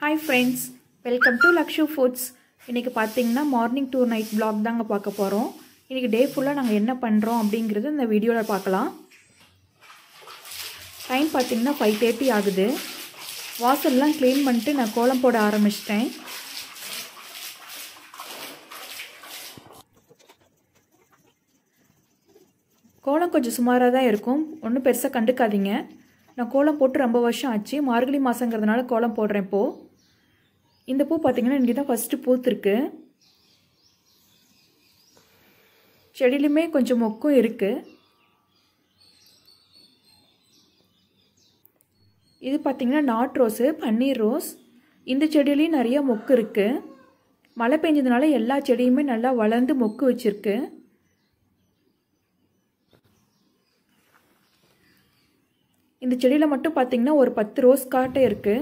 Hi friends welcome to Lakshu foods இன்றைக்கி பார்த்தீங்கன்னா morning to night vlog தாங்க பார்க்க போகிறோம் இன்றைக்கி டே ஃபுல்லாக நாங்கள் என்ன பண்ணுறோம் அப்படிங்கிறது இந்த வீடியோவில் பார்க்கலாம் டைம் பார்த்தீங்கன்னா ஃபைவ் தேர்ட்டி ஆகுது வாசல்லாம் க்ளீன் பண்ணிட்டு நான் கோலம் போட ஆரம்பிச்சிட்டேன் கோலம் கொஞ்சம் சுமாராக தான் இருக்கும் ஒன்றும் பெருசாக கண்டுக்காதீங்க நான் கோலம் போட்டு ரொம்ப வருஷம் ஆச்சு மார்கழி மாதங்கிறதுனால கோலம் போடுறேன் இப்போது இந்த பூ பார்த்தீங்கன்னா இன்றைக்கி தான் ஃபஸ்ட்டு பூத்துருக்கு செடியிலுமே கொஞ்சம் மொக்கும் இருக்குது இது பார்த்திங்கன்னா நாட் ரோஸு பன்னீர் ரோஸ் இந்த செடியிலையும் நிறைய மொக்கு இருக்குது மழை பெஞ்சதுனால எல்லா செடியுமே நல்லா வளர்ந்து மொக்கு வச்சுருக்கு இந்த செடியில் மட்டும் பார்த்திங்கன்னா ஒரு பத்து ரோஸ் காட்டை இருக்குது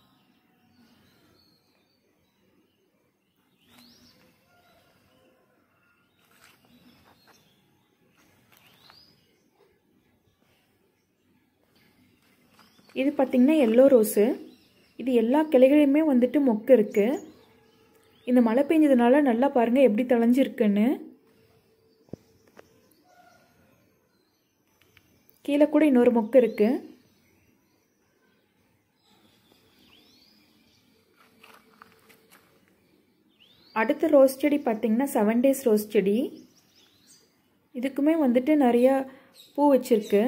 இது பார்த்திங்கன்னா எல்லோ ரோஸு இது எல்லா கிளைகளையுமே வந்துட்டு மொக்கு இருக்குது இந்த மழை பெஞ்சதுனால நல்லா பாருங்கள் எப்படி தளைஞ்சிருக்குன்னு கீழே கூட இன்னொரு மொக்கு இருக்குது அடுத்த ரோஸ் செடி பார்த்திங்கன்னா செவன் டேஸ் ரோஸ் செடி இதுக்குமே வந்துட்டு நிறையா பூ வச்சுருக்கு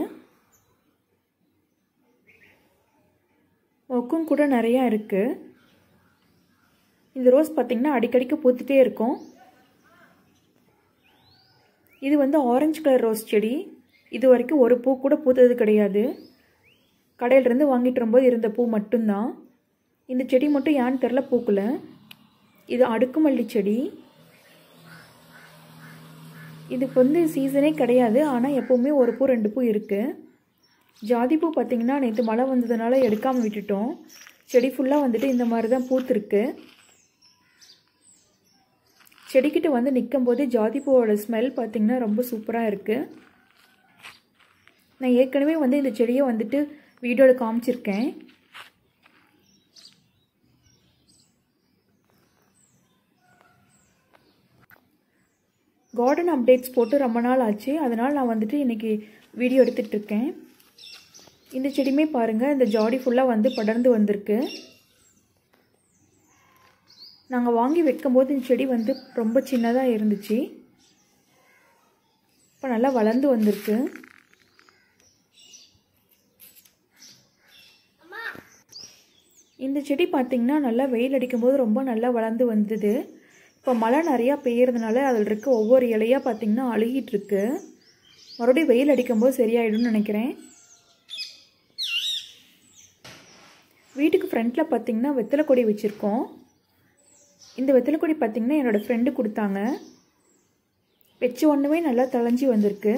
மொக்கும் கூட நிறையா இருக்குது இந்த ரோஸ் பார்த்திங்கன்னா அடிக்கடிக்கு பூத்துட்டே இருக்கும் இது வந்து ஆரஞ்சு கலர் ரோஸ் செடி இது வரைக்கும் ஒரு பூ கூட பூத்தது கிடையாது கடையிலேருந்து வாங்கிட்டு வரும்போது இருந்த பூ மட்டும்தான் இந்த செடி மட்டும் ஏன்னு தெரில பூக்கல இது அடுக்குமல்லி செடி இதுக்கு வந்து சீசனே கிடையாது ஆனால் எப்போவுமே ஒரு பூ ரெண்டு பூ இருக்குது ஜாதி பூ பார்த்திங்கன்னா நேற்று மழை வந்ததுனால எடுக்காமல் விட்டுட்டோம் செடி ஃபுல்லாக வந்துட்டு இந்த மாதிரி தான் பூத்துருக்கு செடிக்கிட்ட வந்து நிற்கும் போதே ஜாதி பூவோட ஸ்மெல் பார்த்திங்கன்னா ரொம்ப சூப்பராக இருக்குது நான் ஏற்கனவே வந்து இந்த செடியை வந்துட்டு வீடியோவில் காமிச்சிருக்கேன் கார்டன் அப்டேட்ஸ் போட்டு ரொம்ப நாள் ஆச்சு அதனால் நான் வந்துட்டு இன்றைக்கி வீடியோ எடுத்துகிட்டு இருக்கேன் இந்த செடியுமே பாருங்கள் இந்த ஜாடி ஃபுல்லாக வந்து படர்ந்து வந்திருக்கு நாங்கள் வாங்கி வைக்கும்போது இந்த செடி வந்து ரொம்ப சின்னதாக இருந்துச்சு இப்போ நல்லா வளர்ந்து வந்திருக்கு இந்த செடி பார்த்திங்கன்னா நல்லா வெயில் அடிக்கும்போது ரொம்ப நல்லா வளர்ந்து வந்தது இப்போ மழை நிறையா பெய்யறதுனால அதில் இருக்க ஒவ்வொரு இலையாக பார்த்திங்கன்னா அழுகிட்டுருக்கு மறுபடியும் வெயில் அடிக்கும்போது சரியாயிடும்னு நினைக்கிறேன் வீட்டுக்கு ஃப்ரண்ட்டில் பார்த்திங்கன்னா வெத்தலை கொடி வச்சுருக்கோம் இந்த வெத்தலை கொடி பார்த்திங்கன்னா என்னோடய ஃப்ரெண்டு கொடுத்தாங்க வச்ச ஒன்றுமே நல்லா தளைஞ்சி வந்திருக்கு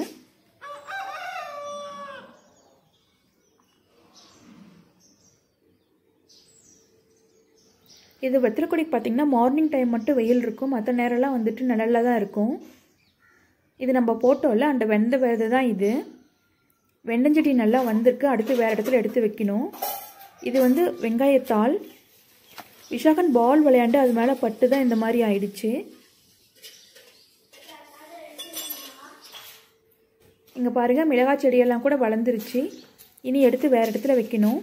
இது வெத்தலை கொடிக்கு பார்த்திங்கன்னா மார்னிங் டைம் மட்டும் வெயில் இருக்கும் மற்ற நேரம்லாம் வந்துட்டு நிழலில் தான் இருக்கும் இது நம்ம போட்டோம்ல அந்த வெந்த விதை தான் இது வெண்டஞ்செடி நல்லா வந்திருக்கு அடுத்து வேறு இடத்துல எடுத்து வைக்கணும் இது வந்து வெங்காயத்தாள் விஷாகன் பால் விளையாண்டு அது மேலே பட்டு தான் இந்த மாதிரி ஆயிடுச்சு இங்கே பாருங்கள் மிளகாய் செடியெல்லாம் கூட வளர்ந்துருச்சு இனி எடுத்து வேறு இடத்துல வைக்கணும்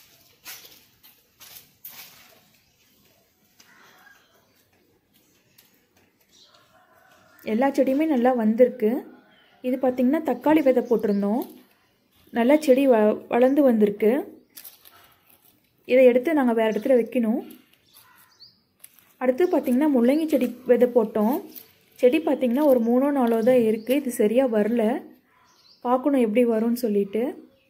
எல்லா செடியுமே நல்லா வந்திருக்கு இது பார்த்திங்கன்னா தக்காளி விதை போட்டிருந்தோம் நல்லா செடி வ வளர்ந்து வந்திருக்கு இதை எடுத்து நாங்கள் வேறு இடத்துல வைக்கணும் அடுத்து பார்த்திங்கன்னா முள்ளங்கி செடி விதை போட்டோம் செடி பார்த்திங்கன்னா ஒரு மூணோ நாளோ தான் இருக்குது இது சரியாக வரல பார்க்கணும் எப்படி வரும்னு சொல்லிட்டு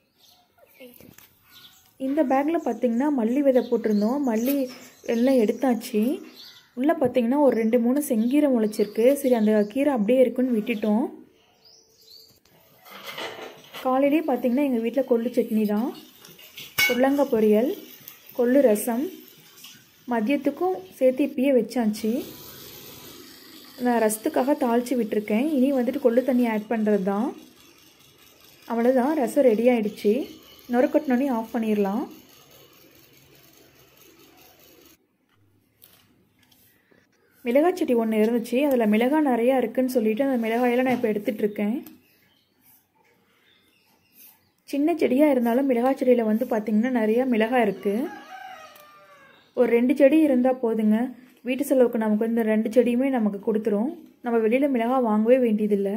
இந்த பேக்கில் பார்த்திங்கன்னா மல்லி விதை போட்டிருந்தோம் மல்லி எல்லாம் எடுத்தாச்சு உள்ளே பார்த்திங்கன்னா ஒரு ரெண்டு மூணு செங்கீரை முளைச்சிருக்கு சரி அந்த கீரை அப்படியே இருக்குன்னு விட்டுட்டோம் காலையிலே பார்த்திங்கன்னா எங்கள் வீட்டில் கொள்ளு சட்னி தான் உருளங்காய் பொரியல் கொள்ளு ரசம் மதியத்துக்கும் சேர்த்து இப்பயே வச்சாச்சு நான் ரசத்துக்காக தாளித்து விட்டுருக்கேன் இனி வந்துட்டு கொள்ளு தண்ணி ஆட் பண்ணுறது தான் அவ்வளோதான் ரசம் ரெடி ஆகிடுச்சு நொறுக்கட்டினோடனே ஆஃப் பண்ணிடலாம் மிளகாய் செடி ஒன்று இருந்துச்சு அதில் மிளகாய் நிறையா இருக்குன்னு சொல்லிட்டு அந்த மிளகாயெல்லாம் நான் இப்போ எடுத்துட்டு இருக்கேன் சின்ன செடியாக இருந்தாலும் மிளகாய் செடியில் வந்து பார்த்திங்கன்னா நிறையா மிளகாய் இருக்குது ஒரு ரெண்டு செடி இருந்தால் போதுங்க வீட்டு செலவுக்கு நமக்கு இந்த ரெண்டு செடியுமே நமக்கு கொடுத்துரும் நம்ம வெளியில் மிளகாய் வாங்கவே வேண்டியதில்லை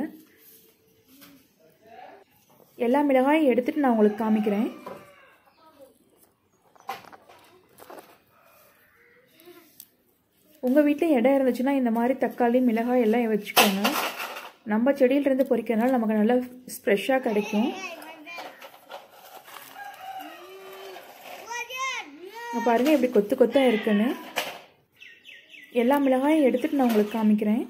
எல்லா மிளகாயும் எடுத்துகிட்டு நான் உங்களுக்கு காமிக்கிறேன் உங்கள் வீட்டில் இடம் இருந்துச்சுன்னா இந்த மாதிரி தக்காளி மிளகாய் எல்லாம் வச்சுக்கோங்க நம்ம செடியிலிருந்து பொறிக்கிறதுனால நமக்கு நல்லா ஃப்ரெஷ்ஷாக கிடைக்கும் இங்க பாருங்க எப்படி கொத்து கொத்தாக இருக்குன்னு எல்லா மிளகாயும் எடுத்துட்டு நான் உங்களுக்கு காமிக்கிறேன்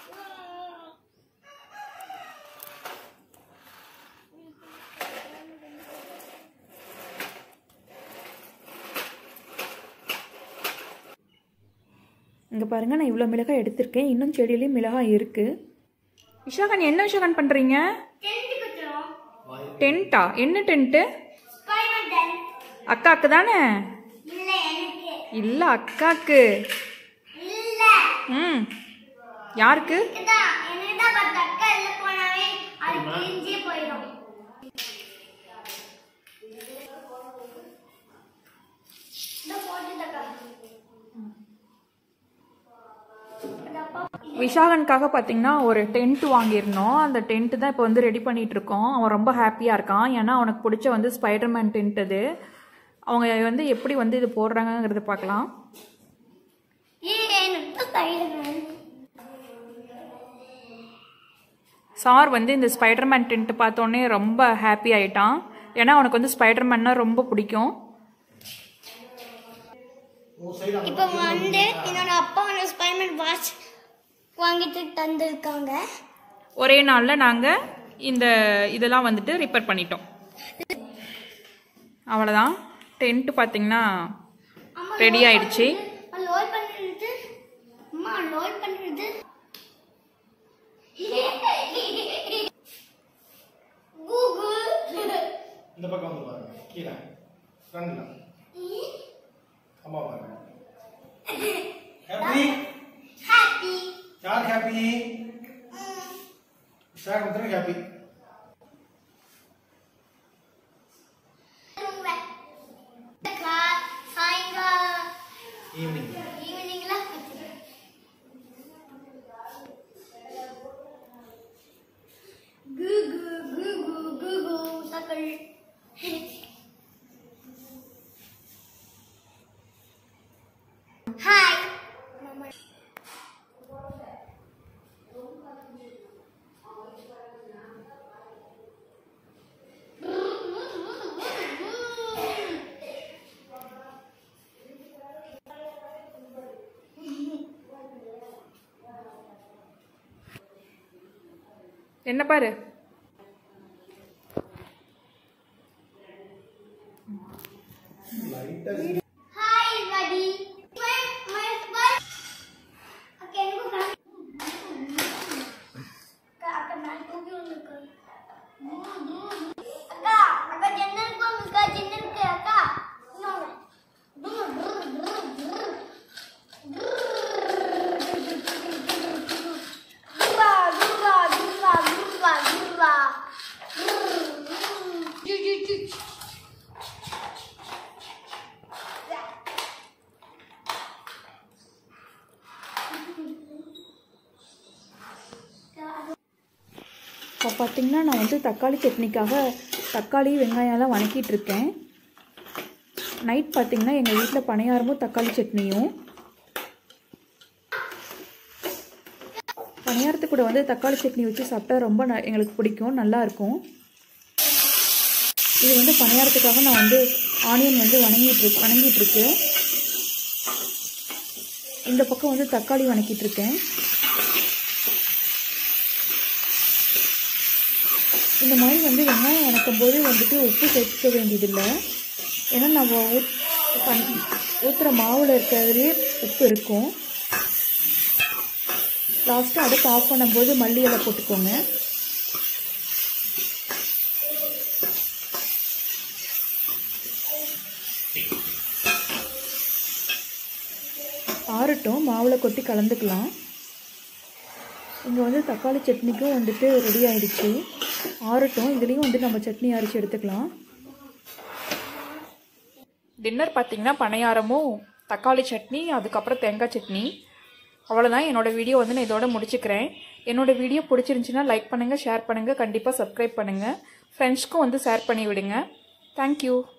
இங்கே பாருங்க நான் இவ்வளோ மிளகாய் எடுத்திருக்கேன் இன்னும் செடியிலையும் மிளகாய் இருக்கு விஷாகன் என்ன விஷாகன் பண்ணுறீங்க டென்ட்டா என்ன டென்ட்டு அக்காக்கு தானே இல்ல அக்காக்கு ம் யாருக்கு விஷாகனுக்காக பார்த்தீங்கன்னா ஒரு டென்ட் வாங்கியிருந்தோம் அந்த டென்ட் தான் இப்போ வந்து ரெடி பண்ணிட்டு இருக்கோம் அவன் ரொம்ப ஹாப்பியாக இருக்கான் ஏன்னா அவனுக்கு பிடிச்ச வந்து ஸ்பைடர்மேன் டென்ட் அது அவங்க வந்து எப்படி வந்து இது போடுறாங்கங்கிறத பார்க்கலாம் சார் வந்து இந்த ஸ்பைடர்மேன் டென்ட் பார்த்தோன்னே ரொம்ப ஹாப்பி ஆயிட்டான் ஏன்னா அவனுக்கு வந்து ஸ்பைடர்மேன்னா ரொம்ப பிடிக்கும் இப்போ வந்து என்னோட அப்பா வந்து ஸ்பைமன் வாட்ச் வாங்கிட்டு தந்திருக்காங்க ஒரே நாளில் நாங்கள் இந்த இதெல்லாம் வந்துட்டு ரிப்பேர் பண்ணிட்டோம் அவ்வளோதான் டென்ட்டு பார்த்தீங்கன்னா ரெடி ஆயிடுச்சு லோட் பண்ணுறது அம்மா லோட் பண்ணுறது கூகுள் இந்த பக்கம் வந்து பாருங்க கீழே ஃப்ரண்ட்ல அம்மா பாருங்க ஹாப்பி ஹாப்பி யார் ஹாப்பி ஷாக் மட்டும் ஹாப்பி சாயங்காலம் ஈவினிங் ஈவினிங்ல குகு குகு குகு சக்கல் ஹாய் என்ன பாரு Hi, buddy. My, my, my. Okay, aku kan. Kak, akan nanti dulu kan. Kak, agak channel ko, muka channel ke kak. No, no. Gurra, gurra, gurra, gurra, gurra. Ju, ju, ju. இப்போ பார்த்தீங்கன்னா நான் வந்து தக்காளி சட்னிக்காக தக்காளி வெங்காயம்லாம் வணக்கிட்டு இருக்கேன் night பார்த்தீங்கன்னா எங்கள் வீட்டில் பணியாரமும் தக்காளி சட்னியும் பணியாரத்து கூட வந்து தக்காளி சட்னி வச்சு சாப்பிட்டா ரொம்ப ந- எங்களுக்கு பிடிக்கும் நல்லா இருக்கும் இது வந்து பணியாரத்துக்காக நான் வந்து ஆனியன் வந்து வணங்கிட்டு இருக்கு வணங்கிட்டு இருக்கு இந்த பக்கம் வந்து தக்காளி வணக்கிட்டு இருக்கேன் இந்த மாதிரி வந்து வெங்காயம் வணக்கும் போது வந்துட்டு உப்பு சேர்த்துக்க வேண்டியதில்லை ஏன்னா நம்ம ஊத் பண் ஊற்றுற மாவில் இருக்கிறதுலே உப்பு இருக்கும் லாஸ்ட்டாக அடுப்பு ஆஃப் பண்ணும்போது மல்லி இலை போட்டுக்கோங்க ஆற ஆறட்டும் மாவில் கொட்டி கலந்துக்கலாம் இங்கே வந்து தக்காளி சட்னிக்கும் வந்துட்டு ரெடி ஆயிடுச்சு ஆறட்டும் இதுலேயும் வந்து நம்ம சட்னி அரைச்சி எடுத்துக்கலாம் டின்னர் பார்த்தீங்கன்னா பணியாரமும் தக்காளி சட்னி அதுக்கப்புறம் தேங்காய் சட்னி அவ்வளோதான் என்னோட வீடியோ வந்து நான் இதோட முடிச்சுக்கிறேன் என்னோட வீடியோ பிடிச்சிருந்துச்சின்னா லைக் பண்ணுங்கள் ஷேர் பண்ணுங்கள் கண்டிப்பாக சப்ஸ்கிரைப் பண்ணுங்கள் ஃப்ரெண்ட்ஸ்க்கும் வந்து ஷேர் பண்ணி விடுங்க தேங்க்யூ